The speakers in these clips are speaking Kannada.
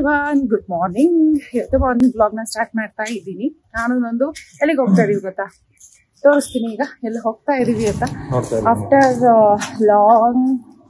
ಎವ್ರಿವಾನ್ ಗುಡ್ ಮಾರ್ನಿಂಗ್ ಇವತ್ತು ಮಾರ್ನಿಂಗ್ ಬ್ಲಾಗ್ನ ಸ್ಟಾರ್ಟ್ ಮಾಡ್ತಾ ಇದ್ದೀನಿ ನಾನು ನಂದು ಎಲ್ಲಿಗೆ ಹೋಗ್ತಾ ಇದೀವಿ ಗೊತ್ತಾ ತೋರಿಸ್ತೀನಿ ಈಗ ಎಲ್ಲಿ ಹೋಗ್ತಾ ಇದೀವಿ ಅಂತ ನೋಡ್ತಾ after long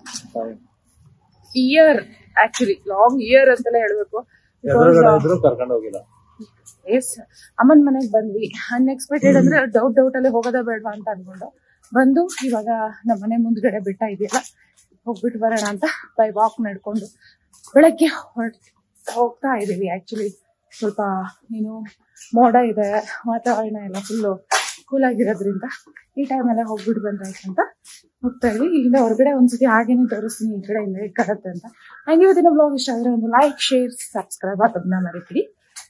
year actually long year ಅಂತೆಲ್ಲ ಹೇಳ್ಬೇಕು ಎದುರುಗಡೆ ಇದ್ರು ಕರ್ಕೊಂಡು ಹೋಗಿಲ್ಲ ಎಸ್ ಅಮ್ಮನ ಮನೆಗೆ ಬಂದ್ವಿ ಅನ್ಎಕ್ಸ್ಪೆಕ್ಟೆಡ್ ಅಂದ್ರೆ ಡೌಟ್ ಡೌಟ್ ಅಲ್ಲಿ ಹೋಗೋದೇ ಬೇಡವಾ ಅಂತ ಅನ್ಕೊಂಡು ಬಂದು ಇವಾಗ ನಮ್ಮ ಮನೆ ಮುಂದ್ಗಡೆ ಬೆಟ್ಟ ಇದೆಯಲ್ಲ ಹೋಗ್ಬಿಟ್ಟು ಬರೋಣ ಅಂತ ಬೈ ವಾಕ್ ನಡ್ಕೊಂಡು ಬೆಳಗ್ಗೆ ಹೊರಟ್ ಹೋಗ್ತಾ ಇದೀವಿ ಆಕ್ಚುಲಿ ಸ್ವಲ್ಪ ಏನು ಮೋಡ ಇದೆ ವಾತಾವರಣ ಎಲ್ಲ ಫುಲ್ಲು ಕೂಲ್ ಆಗಿರೋದ್ರಿಂದ ಈ ಟೈಮಲ್ಲೇ ಹೋಗ್ಬಿಟ್ಟು ಬಂದಾಯ್ತು ಅಂತ ಹೋಗ್ತಾ ಇದ್ವಿ ಇಲ್ಲಿಂದ ಹೊರಗಡೆ ಒಂದ್ಸತಿ ಹಾಗೇನೆ ತೋರಿಸ್ತೀನಿ ಈ ಕಡೆಯಿಂದ ಹೇಗೆ ಕಾಣುತ್ತೆ ಅಂತ ನಂಗೆ ಇವತ್ತಿನ ಬ್ಲಾಗ್ ಇಷ್ಟ ಆದ್ರೆ ಒಂದು ಲೈಕ್ ಶೇರ್ ಸಬ್ಸ್ಕ್ರೈಬ್ ಅದನ್ನ ಮರಿತೀರಿ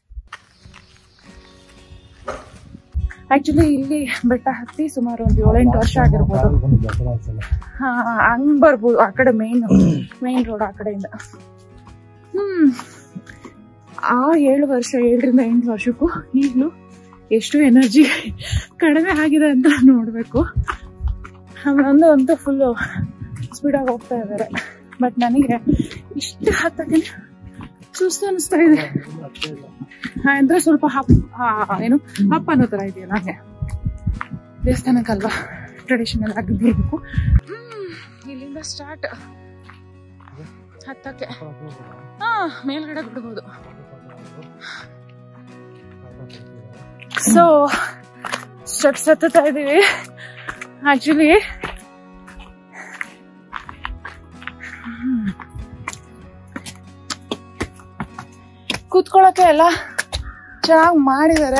ಆಕ್ಚುಲಿ ಇಲ್ಲಿ ಬೆಟ್ಟ ಹತ್ತಿ ಸುಮಾರು ಒಂದು ಏಳೆಂಟು ವರ್ಷ ಆಗಿರ್ಬೋದು ಹಾ ಹಂಗ್ ಬರ್ಬೋದು ಆ ಕಡೆ ಮೇನ್ ಮೇನ್ ರೋಡ್ ಆ ಕಡೆಯಿಂದ ಹ್ಮ್ ಆ ಏಳು ವರ್ಷ ಏಳರಿಂದ ಎಂಟು ವರ್ಷಕ್ಕೂ ಈಗಲೂ ಎಷ್ಟು ಎನರ್ಜಿ ಕಡಿಮೆ ಆಗಿದೆ ಅಂತ ನೋಡ್ಬೇಕು ಆಮೇಲೆ ಅಂತೂ ಫುಲ್ಲು ಸ್ಪೀಡಾಗಿ ಹೋಗ್ತಾ ಇದ್ದಾರೆ ಬಟ್ ನನಗೆ ಇಷ್ಟು ಹತ್ತಕ್ಕೆ ಸುಸ್ತು ಅನಿಸ್ತಾ ಇದೆ ಹಾ, ಅಂದ್ರೆ ಸ್ವಲ್ಪ ಹಪ್ ಆ, ಏನು ಹಪ್ ಅನ್ನೋ ತರ ಇದೆಯಲ್ಲ ಹಾಗೆ ದೇವಸ್ಥಾನಕ್ಕಲ್ವಾ ಟ್ರೆಡಿಷನಲ್ ಆಗಿ ಬರ್ಬೇಕು ಹ್ಮ್, ಇಲ್ಲಿಂದ ಸ್ಟಾರ್ಟ್ ಹತ್ತಕ್ಕೆ ಹಾ ಮೇಲ್ಗಡೆ ಬಿಡ್ಬೋದು ಸೊ ಸ್ಟೆಪ್ಸ್ ಹತ್ತುತ್ತಾ ಇದೀವಿ ಆಕ್ಚುಲಿ ಕೂತ್ಕೊಳ್ಳೋಕೆ ಎಲ್ಲ ಚೆನ್ನಾಗಿ ಮಾಡಿದ್ದಾರೆ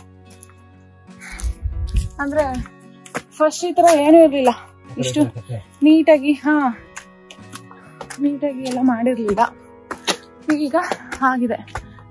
ಅಂದ್ರೆ ಫಸ್ಟ್ ಈ ತರ ಏನೂ ಇರ್ಲಿಲ್ಲ ಇಷ್ಟು ನೀಟಾಗಿ ಹಾ ನೀಟಾಗಿ ಎಲ್ಲ ಮಾಡಿರ್ಲಿಲ್ಲ ಈಗ ಆಗಿದೆ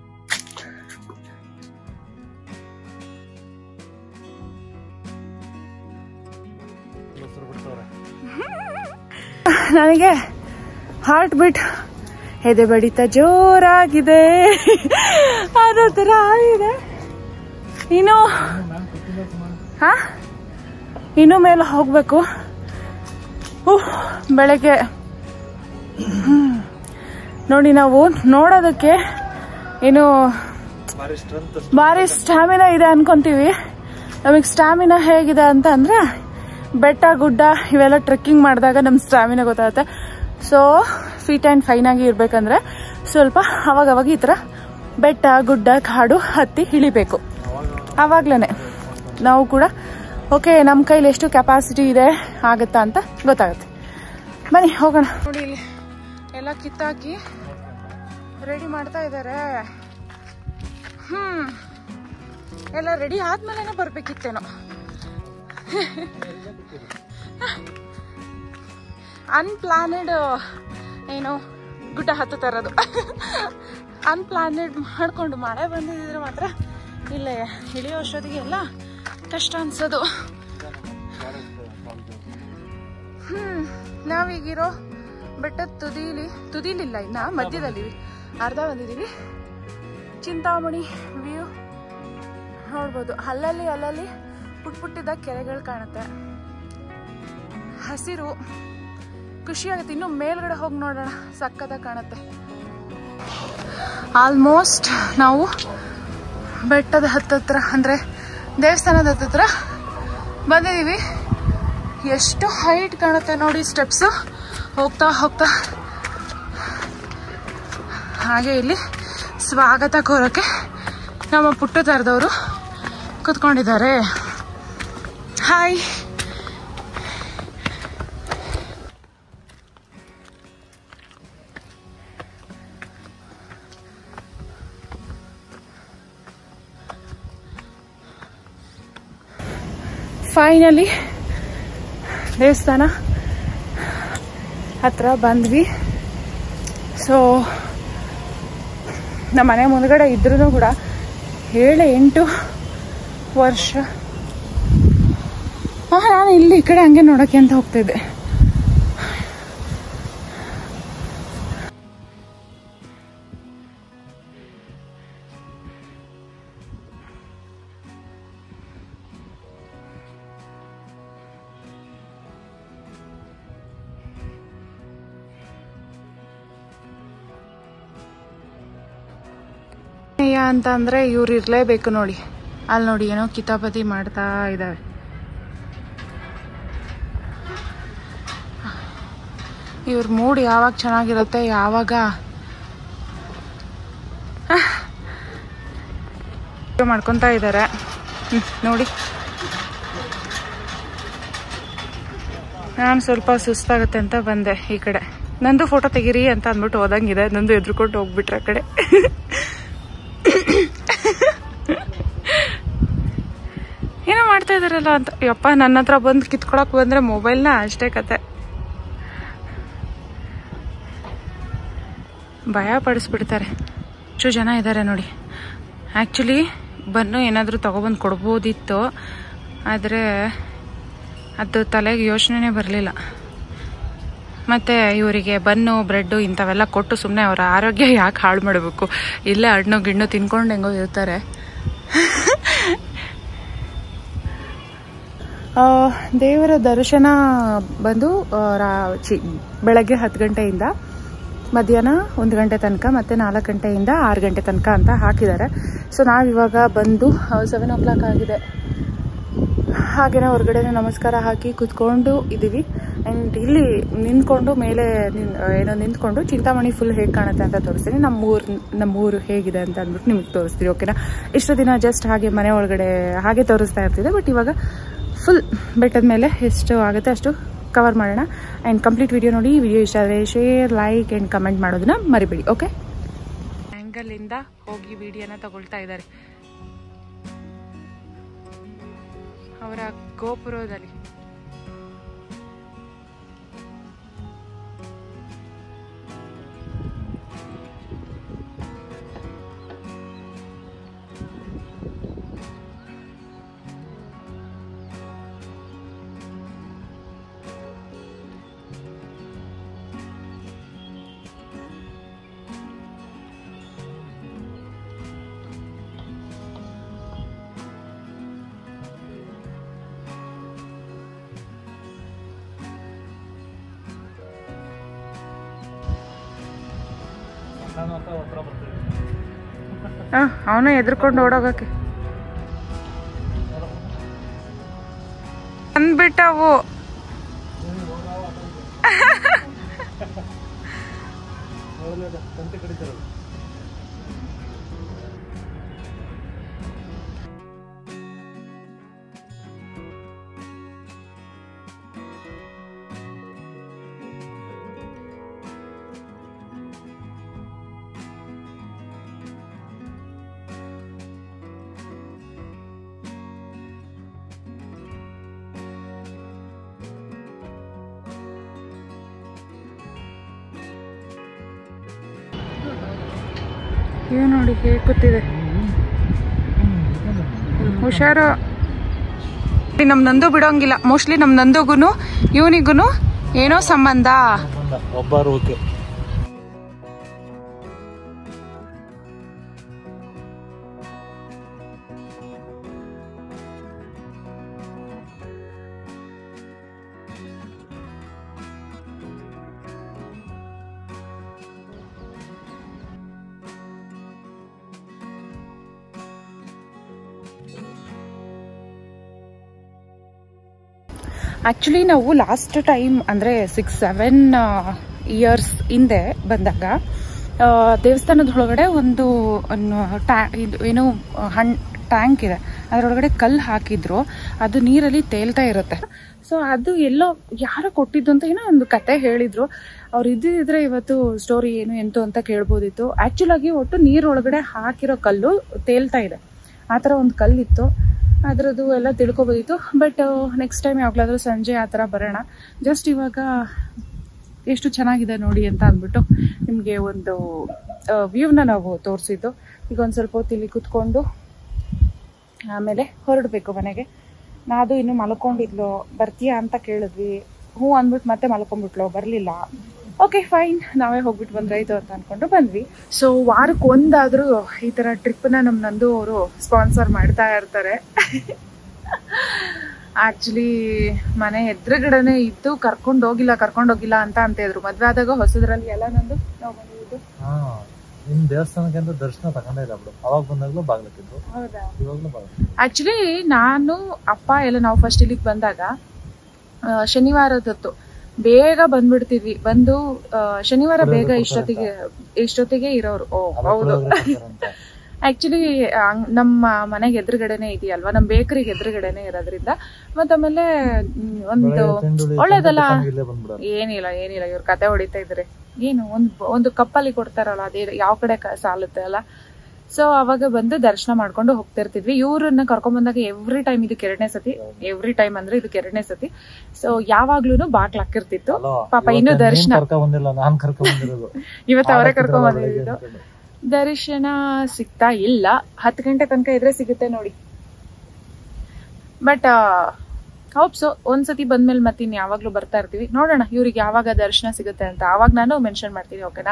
ನನಗೆ ಹಾರ್ಟ್ ಬೀಟ್ ಎದೆ ಬಡಿತ ಜೋರಾಗಿದೆ ಅದೇ ತರ ಆಗಿದೆ ಇನ್ನು ಹಾ ಇನ್ನು ಮೇಲೆ ಹೋಗ್ಬೇಕು ಉಹ್, ಬೆಳಗ್ಗೆ ಹ್ಮ್. ನೋಡಿ ನಾವು ನೋಡೋದಕ್ಕೆ ಏನು ಭಾರಿ ಸ್ಟ್ಯಾಮಿನಾ ಇದೆ ಅನ್ಕೊಂತೀವಿ ನಮಗೆ ಸ್ಟ್ಯಾಮಿನಾ ಹೇಗಿದೆ ಅಂತ ಅಂದ್ರೆ ಬೆಟ್ಟ ಗುಡ್ಡ ಇವೆಲ್ಲ ಟ್ರೆಕ್ಕಿಂಗ್ ಮಾಡಿದಾಗ ನಮ್ ಸ್ಟ್ಯಾಮಿನಾ ಗೊತ್ತಾಗುತ್ತೆ ಸೊ ಫಿಟ್ ಅಂಡ್ ಫೈನ್ ಆಗಿ ಇರ್ಬೇಕಂದ್ರೆ ಸ್ವಲ್ಪ ಅವಾಗ ಅವಾಗ ಈ ತರ ಬೆಟ್ಟ ಗುಡ್ಡ ಕಾಡು ಹತ್ತಿ ಇಳಿಬೇಕು ಅವಾಗ್ಲೇನೆ ನಾವು ಕೂಡ ಓಕೆ ನಮ್ಮ ಕೈಲಿ ಎಷ್ಟು ಕೆಪಾಸಿಟಿ ಇದೆ ಆಗುತ್ತಾ ಅಂತ ಗೊತ್ತಾಗುತ್ತೆ ಬನ್ನಿ ಹೋಗೋಣ ನೋಡಿ ಇಲ್ಲಿ ಎಲ್ಲ ಕಿತ್ತಾಕಿ ರೆಡಿ ಮಾಡ್ತಾ ಇದ್ದಾರೆ ಹ್ಮ್ ಎಲ್ಲ ರೆಡಿ ಆದ್ಮೇಲೆ ಬರ್ಬೇಕಿತ್ತೇನೋ ಅನ್ಪ್ಲಾನೆಡ್ ಏನು ಗುಡ್ಡ ಹತ್ತು ತರೋದು ಅನ್ಪ್ಲಾನೆಡ್ ಮಾಡ್ಕೊಂಡು ಮಳೆ ಬಂದಿದ್ರೆ ಮಾತ್ರ ಇಲ್ಲೇ ಇಳಿಯೋ ಅಷ್ಟೊತ್ತಿಗೆ ಎಲ್ಲ ಕಷ್ಟ ಅನ್ಸೋದು ಹ್ಮ್ ನಾವೀಗಿರೋ ಬೆಟ್ಟದ ತುದೀಲಿ ತುದೀಲಿಲ್ಲ ಇನ್ನ ಮಧ್ಯದಲ್ಲಿ ಅರ್ಧ ಬಂದಿದೀವಿ ಚಿಂತಾಮಣಿ ವ್ಯೂ ನೋಡ್ಬೋದು ಅಲ್ಲಲ್ಲಿ ಅಲ್ಲಲ್ಲಿ ಪುಟ್ ಪುಟ್ಟಿದ್ದ ಕೆರೆಗಳು ಕಾಣುತ್ತೆ ಹಸಿರು ಖುಷಿ ಆಗುತ್ತೆ ಇನ್ನು ಮೇಲ್ಗಡೆ ಹೋಗಿ ನೋಡೋಣ ಸಕ್ಕತ್ತಾಗಿ ಕಾಣುತ್ತೆ ಆಲ್ಮೋಸ್ಟ್ ನಾವು ಬೆಟ್ಟದ ಹತ್ತತ್ರ ಅಂದ್ರೆ ದೇವಸ್ಥಾನದ ಹತ್ತತ್ರ ಬಂದಿದೀವಿ ಎಷ್ಟು ಹೈಟ್ ಕಾಣುತ್ತೆ ನೋಡಿ ಸ್ಟೆಪ್ಸು ಹೋಗ್ತಾ ಹೋಗ್ತಾ ಹಾಗೆ ಇಲ್ಲಿ ಸ್ವಾಗತ ಕೋರಕ್ಕೆ ನಮ್ಮ ಪುಟ್ಟ ತರದವರು ಕುತ್ಕೊಂಡಿದ್ದಾರೆ ಹಾಯ್ ಫೈನಲಿ ದೇವಸ್ಥಾನ ಹತ್ರ ಬಂದ್ವಿ ಸೊ ನಮ್ಮ ಮನೆ ಮುಂದ್ಗಡೆ ಇದ್ರೂ ಕೂಡ ಏಳು ಎಂಟು ವರ್ಷ ಹಾ ನಾನು ಇಲ್ಲಿ ಈ ಕಡೆ ಹಂಗೆ ನೋಡಕ್ಕೆ ಅಂತ ಹೋಗ್ತಿದ್ದೆ ಅಂತ ಅಂದರೆ ಇವ್ರು ಇರಲೇಬೇಕು ನೋಡಿ ಅಲ್ಲಿ ನೋಡಿ ಏನೋ ಕಿತಾಪತಿ ಮಾಡ್ತಾ ಇದ್ದಾವೆ ಇವ್ರ ಮೂಡ್ ಯಾವಾಗ ಚೆನ್ನಾಗಿರುತ್ತೆ ಯಾವಾಗ ಮಾಡ್ಕೊತಾ ಇದ್ದಾರೆ ಹ್ಮ್, ನೋಡಿ ನಾನು ಸ್ವಲ್ಪ ಸುಸ್ತಾಗುತ್ತೆ ಅಂತ ಬಂದೆ ಈ ಕಡೆ ನಂದು ಫೋಟೋ ತೆಗೀರಿ ಅಂತ ಅಂದ್ಬಿಟ್ಟು ಹೋದಂಗಿದೆ ನಂದು ಎದ್ರುಕೊಂಡು ಹೋಗ್ಬಿಟ್ರೆ ಆ ಕಡೆ ಏನೋ ಮಾಡ್ತಾ ಇದಾರಲ್ಲ ಅಂತ ಯಪ್ಪ ನನ್ನ ಹತ್ರ ಬಂದು ಕಿತ್ಕೊಳಕ್ ಬಂದ್ರೆ ಮೊಬೈಲ್ನ ಅಷ್ಟೇ ಕತೆ ಭಯ ಪಡಿಸ್ಬಿಡ್ತಾರೆ ಎಷ್ಟು ಜನ ಇದ್ದಾರೆ ನೋಡಿ ಆ್ಯಕ್ಚುಲಿ ಬನ್ನು ಏನಾದರೂ ತಗೊಬಂದು ಕೊಡ್ಬೋದಿತ್ತು ಆದರೆ ಅದು ತಲೆಗೆ ಯೋಚನೆನೇ ಬರಲಿಲ್ಲ ಮತ್ತು ಇವರಿಗೆ ಬನ್ನು ಬ್ರೆಡ್ಡು ಇಂಥವೆಲ್ಲ ಕೊಟ್ಟು ಸುಮ್ಮನೆ ಅವರ ಆರೋಗ್ಯ ಯಾಕೆ ಹಾಳು ಮಾಡಬೇಕು ಇಲ್ಲೇ ಹಣ್ಣು ಗಿಣ್ಣು ತಿನ್ಕೊಂಡು ಹೆಂಗೋ ಇರ್ತಾರೆ ಆ, ದೇವರ ದರ್ಶನ ಬಂದು ಆ, ರಾ- ಚಿ ಬೆಳಗ್ಗೆ ಹತ್ತು ಗಂಟೆಯಿಂದ ಮಧ್ಯಾಹ್ನ ಒಂದು ಗಂಟೆ ತನಕ ಮತ್ತು ನಾಲ್ಕು ಗಂಟೆಯಿಂದ ಆರು ಗಂಟೆ ತನಕ ಅಂತ ಹಾಕಿದ್ದಾರೆ ಸೊ ನಾವಿವಾಗ ಬಂದು ಸೆವೆನ್ ಓ ಕ್ಲಾಕ್ ಆಗಿದೆ ಹಾಗೇನೆ ಹೊರಗಡೆ ನಮಸ್ಕಾರ ಹಾಕಿ ಕುತ್ಕೊಂಡು ಇದ್ದೀವಿ ಆ್ಯಂಡ್ ಇಲ್ಲಿ ನಿಂತ್ಕೊಂಡು ಮೇಲೆ ನಿನ್ ಏನೋ ನಿಂತ್ಕೊಂಡು ಚಿಂತಾಮಣಿ ಫುಲ್ ಹೇಗೆ ಕಾಣುತ್ತೆ ಅಂತ ತೋರಿಸ್ತೀನಿ ನಮ್ಮ ಊರು ನಮ್ಮ ಊರು ಹೇಗಿದೆ ಅಂತ ಅಂದ್ಬಿಟ್ಟು ನಿಮಗೆ ತೋರಿಸ್ತೀವಿ ಓಕೆನಾ ಇಷ್ಟು ದಿನ ಜಸ್ಟ್ ಹಾಗೆ ಮನೆ ಒಳಗಡೆ ಹಾಗೆ ತೋರಿಸ್ತಾ ಇರ್ತಿದೆ ಬಟ್ ಇವಾಗ ಫುಲ್ ಬೆಟ್ಟದ ಮೇಲೆ ಎಷ್ಟು ಆಗುತ್ತೆ ಅಷ್ಟು ಕವರ್ ಮಾಡೋಣ ಆ್ಯಂಡ್ ಕಂಪ್ಲೀಟ್ ವಿಡಿಯೋ ನೋಡಿ ವಿಡಿಯೋ ಇಷ್ಟ ಆದರೆ ಶೇರ್ ಲೈಕ್ ಆ್ಯಂಡ್ ಕಮೆಂಟ್ ಮಾಡೋದನ್ನ ಮರಿಬೇಡಿ ಓಕೆ ಆ್ಯಂಗಲಿಂದ ಹೋಗಿ ವಿಡಿಯೋನ ತಗೊಳ್ತಾ ಇದ್ದಾರೆ ಅವರ ಗೋಪುರದಲ್ಲಿ ನಾನು ಅಂತ ಹತ್ರ ಬರ್ತೀವಿ ಅವನು ಎದ್ರುಕೊಂಡು ಓಡೋಗಕ್ಕೆ ಅಂದ್ಬಿಟ್ಟವು ತಂತಿ ಕಡಿತಾರಲ್ಲ ಇವ್ ನೋಡಿ ಹೇಗೆ ಕೂತಿದೆ ಹುಷಾರು ನಮ್ ನಂದು ಬಿಡೋಂಗಿಲ್ಲ ಮೋಸ್ಟ್ಲಿ ನಮ್ ನಂದುಗುನು ಇವನಿಗುನು ಏನೋ ಸಂಬಂಧ ಬಂದ ಒಬ್ಬರು ಓಕೆ ಆಕ್ಚುಲಿ ನಾವು ಲಾಸ್ಟ್ ಟೈಮ್ ಅಂದ್ರೆ ಸಿಕ್ಸ್ ಸೆವೆನ್ ಇಯರ್ಸ್ ಹಿಂದೆ ಬಂದಾಗ ಆ, ದೇವಸ್ಥಾನದ ಒಳಗಡೆ ಒಂದು ಅನ್ನು ಟ್ಯಾ- ಇದು ಏನು ಹಣ್ ಟ್ಯಾಂಕ್ ಇದೆ ಅದರೊಳಗಡೆ ಕಲ್ಲು ಹಾಕಿದ್ರು ಅದು ನೀರಲ್ಲಿ ತೇಲ್ತಾ ಇರುತ್ತೆ ಸೊ ಅದು ಎಲ್ಲೋ ಯಾರೋ ಕೊಟ್ಟಿದ್ದು ಅಂತ ಏನೋ ಒಂದು ಕತೆ ಹೇಳಿದ್ರು ಅವ್ರು ಇದ್ದಿದ್ರೆ ಇವತ್ತು ಸ್ಟೋರಿ ಏನು ಎಂತು ಅಂತ ಕೇಳ್ಬೋದಿತ್ತು ಆಕ್ಚುಲ್ ಆಗಿ ಒಟ್ಟು ನೀರೊಳಗಡೆ ಹಾಕಿರೋ ಕಲ್ಲು ತೇಲ್ತಾ ಇದೆ ಆ ಥರ ಒಂದು ಕಲ್ಲಿತ್ತು ಅದರದ್ದು ಎಲ್ಲ ತಿಳ್ಕೊಬೋದಿತ್ತು ಬಟ್ ನೆಕ್ಸ್ಟ್ ಟೈಮ್ ಯಾವಾಗಲಾದ್ರೂ ಸಂಜೆ ಆ ಥರ ಬರೋಣ ಜಸ್ಟ್ ಇವಾಗ ಎಷ್ಟು ಚೆನ್ನಾಗಿದೆ ನೋಡಿ ಅಂತ ಅಂದ್ಬಿಟ್ಟು ನಿಮಗೆ ಒಂದು ವ್ಯೂವ್ನ ನಾವು ತೋರಿಸಿದ್ದು ಈಗ ಒಂದು ಸ್ವಲ್ಪ ಹೊತ್ತು ಇಲ್ಲಿ ಕುತ್ಕೊಂಡು ಆಮೇಲೆ ಹೊರಡಬೇಕು ಮನೆಗೆ ನಾದು ಇನ್ನು ಮಲ್ಕೊಂಡಿದ್ಲು ಬರ್ತೀಯಾ ಅಂತ ಕೇಳಿದ್ವಿ ಹ್ಞೂ ಅಂದ್ಬಿಟ್ಟು ಮತ್ತೆ ಮಲ್ಕೊಂಡ್ಬಿಟ್ಲು ಬರಲಿಲ್ಲ ಓಕೆ ಫೈನ್ ನಾವೇ ಹೋಗ್ಬಿಟ್ಟು ಬಂದ್ರಾಯ್ತು ಅಂತ ಅನ್ಕೊಂಡು ಬಂದ್ವಿ ಸೊ ವಾರಕ್ಕೆ ಒಂದಾದ್ರೂ ಈ ತರ ಟ್ರಿಪ್ನ ನಮ್ಮ ನಂದು ಅವರು ಸ್ಪಾನ್ಸರ್ ಮಾಡ್ತಾ ಇರ್ತಾರೆ ಆಕ್ಚುಲಿ ಮನೆ ಎದುರುಗಡೆನೆ ಇದ್ದು ಕರ್ಕೊಂಡು ಹೋಗಿಲ್ಲ ಕರ್ಕೊಂಡು ಹೋಗಿಲ್ಲ ಅಂತ ಅಂತ ಇದ್ರು ಮದ್ವೆ ಆದಾಗ ಹೊಸದ್ರಲ್ಲಿ ಎಲ್ಲ ನಂದು ನಾವು ಬಂದಿದ್ದು ಹಾ ನಿಮ್ ದೇವಸ್ಥಾನಕ್ಕೆ ಅಂತ ದರ್ಶನ ತಗೊಂಡೇ ಇಲ್ಲ ಬಿಡು ಅವಾಗ ಬಂದಾಗ್ಲೂ ಬಾಗ್ಲಕ್ಕಿದ್ದು ಹೌದಾ ಇವಾಗ್ಲೂ ಬಾಗ್ಲಕ್ಕಿದ್ದು ಆಕ್ಚುಲಿ ನಾನು ಅಪ್ಪ ಎಲ್ಲ ನಾವು ಫಸ್ಟ್ ಇಲ್ಲಿಗೆ ಬಂದಾಗ ಆ, ಶನಿವಾರದತ್ತು ಬೇಗ ಬಂದ್ಬಿಡ್ತಿದ್ವಿ ಬಂದು ಆ, ಶನಿವಾರ ಬೇಗ ಇಷ್ಟೊತ್ತಿಗೆ ಇಷ್ಟೊತ್ತಿಗೆ ಇರೋರು ಓ ಅವಾಗ ಹೌದು ಪುಳಿಯೋಗರೆ ಕೊಡ್ತಾರಂತ. ಆಕ್ಚುಲಿ ನಮ್ಮ ಮನೆಗೆ ಎದುರುಗಡೆನೆ ಇದೆಯಲ್ವಾ ನಮ್ಮ ಬೇಕರಿಗೆ ಎದುರುಗಡೆನೆ ಇರೋದ್ರಿಂದ ಮತ್ತಾಮೇಲೆ ಮ್, ಒಂದು ಬೆಳಗ್ಗೆ ತಿಂಡಿ ಒಳ್ಳೇದಲ್ಲ ತಿಂಡಿ ಇಲ್ಲೇ ಬಂದ್ಬಿಡೋರು ಏನಿಲ್ಲ ಏನಿಲ್ಲ ಇವ್ರ ಕತೆ ಹೊಡಿತಾ ಇದ್ರೆ ಏನು ಒಂದು ಒಂದು ಕಪ್ಪಲ್ಲಿ ಕೊಡ್ತಾರಲ್ಲ ಅದೇ ಯಾವ ಕಡೆ ಕ- ಸಾಲುತ್ತೆ ಅಲ್ಲ ಸೊ ಅವಾಗ ಬಂದು ದರ್ಶನ ಮಾಡ್ಕೊಂಡು ಹೋಗ್ತಿರ್ತಿದ್ವಿ ಇವ್ರನ್ನ ಕರ್ಕೊಂಡ್ ಬಂದಾಗ ಎವ್ರಿ ಟೈಮ್ ಇದಕ್ಕೆ ಎರಡನೇ ಸತಿ ಎವ್ರಿ ಟೈಮ್ ಅಂದ್ರೆ ಇದಕ್ಕೆ ಎರಡನೇ ಸತಿ ಸೊ ಯಾವಾಗ್ಲೂ ಬಾಕ್ಲ್ ಹಾಕಿರ್ತಿತ್ತು ಅಲ್ವಾ? ಪಾಪ ಇವತ್ತು ಇನ್ನೂ ನೀನ್ ದರ್ಶನ ಕರ್ಕೊಂಡ್ ಬಂದಿಲ್ಲ ನಾನ್ ಕರ್ಕೊಂಡ್ ಬಂದಿರೋದು ಇವತ್ತು ಅವರೇ ಆಡಕ್ಕಿದ್ರಲ್ಲ ಕರ್ಕೊಂಡ್ ಬೆಳಗ್ಗೆ ಬಂದಿದ್ದು ಅನ್ಕೊಂಡು. ದರ್ಶನ ಸಿಗ್ತಾ ಇಲ್ಲ ಹತ್ತು ಗಂಟೆ ತನಕ ಇದ್ರೆ ಸಿಗುತ್ತೆ ನೋಡಿ ಬಟ್ ಹೋಪ್ಸು ಒಂದ್ಸತಿ ಬಂದ್ಮೇಲೆ ಮತ್ತೆ ಇನ್ ಯಾವಾಗ್ಲೂ ಬರ್ತಾ ಇರ್ತೀವಿ ನೋಡೋಣ ಇವ್ರಿಗೆ ಯಾವಾಗ ದರ್ಶನ ಸಿಗುತ್ತೆ ಅಂತ ಅವಾಗ ನಾನು ಮೆನ್ಷನ್ ಮಾಡ್ತೀನಿ ಓಕೆನಾ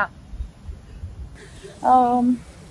ಆಮ್,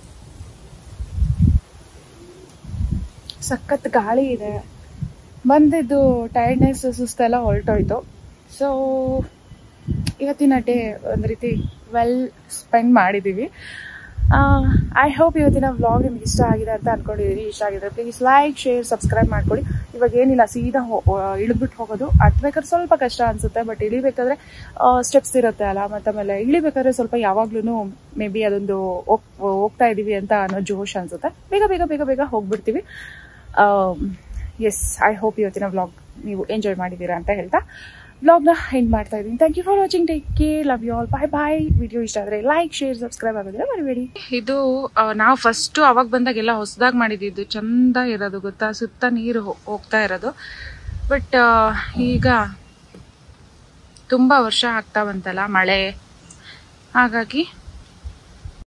ಸಖತ್ ಗಾಳಿ ಇದೆ ಬಂದಿದ್ದು ಟೈರ್ಡ್ನೆಸ್ ಸುಸ್ತೆಲ್ಲ ಹೊರಟೋಯ್ತು ಸೊ ಇವತ್ತಿನ ಡೇ ಒಂದು ರೀತಿ ವೆಲ್ ಸ್ಪೆಂಡ್ ಮಾಡಿದ್ದೀವಿ ಐ ಹೋಪ್ ಇವತ್ತಿನ ವ್ಲಾಗ್ ನಿಮ್ಗೆ ಇಷ್ಟ ಆಗಿದೆ ಅಂತ ಅನ್ಕೊಂಡಿದ್ದೀನಿ ಇಷ್ಟ ಆಗಿದೆ ಪ್ಲೀಸ್ ಲೈಕ್ ಶೇರ್ ಸಬ್ಸ್ಕ್ರೈಬ್ ಮಾಡ್ಕೊಳ್ಳಿ ಇವಾಗ ಏನಿಲ್ಲ ಸೀದಾ ಇಳಿದ್ಬಿಟ್ಟು ಹೋಗೋದು ಹತ್ಬೇಕಾದ್ರೆ ಸ್ವಲ್ಪ ಕಷ್ಟ ಅನ್ಸುತ್ತೆ ಬಟ್ ಇಳಿಬೇಕಾದ್ರೆ ಸ್ಟೆಪ್ಸ್ ಇರುತ್ತೆ ಅಲ್ಲ ಮತ್ತೆ ಆಮೇಲೆ ಇಳಿಬೇಕಾದ್ರೆ ಸ್ವಲ್ಪ ಯಾವಾಗ್ಲೂ ಮೇ ಬಿ ಅದೊಂದು ಹೋಗ್- ಹೋಗ್ತಾ ಇದೀವಿ ಅಂತ ಅನ್ನೋ ಜೋಶ್ ಅನ್ಸುತ್ತೆ ಬೇಗ ಬೇಗ ಬೇಗ ಬೇಗ ಹೋಗ್ಬಿಡ್ತೀವಿ ಎಸ್ ಐ ಹೋಪ್ ಇವತ್ತಿನ ವ್ಲಾಗ್ ನೀವು ಎಂಜಾಯ್ ಮಾಡಿದ್ದೀರಾ ಅಂತ ಹೇಳ್ತಾ ವ್ಲಾಗ್ನ ಎಂಡ್ ಮಾಡ್ತಾ ಇದ್ದೀನಿ thank you for watching take care love you all bye bye video ಇಷ್ಟ ಆದರೆ ಲೈಕ್ ಶೇರ್ ಸಬ್ಸ್ಕ್ರೈಬ್ ಆಗೋದಿಲ್ಲ ಮರಿಬೇಡಿ ಇದು ನಾವು ಫಸ್ಟು ಅವಾಗ ಬಂದಾಗೆಲ್ಲ ಹೊಸದಾಗಿ ಮಾಡಿದ್ದು ಚಂದ ಇರೋದು ಗೊತ್ತಾ ಸುತ್ತ ನೀರು ಹೋ- ಹೋಗ್ತಾ ಇರೋದು ಬಟ್ ಈಗ ತುಂಬ ವರ್ಷ ಆಗ್ತಾ ಬಂತಲ್ಲ ಮಳೆ ಹಾಗಾಗಿ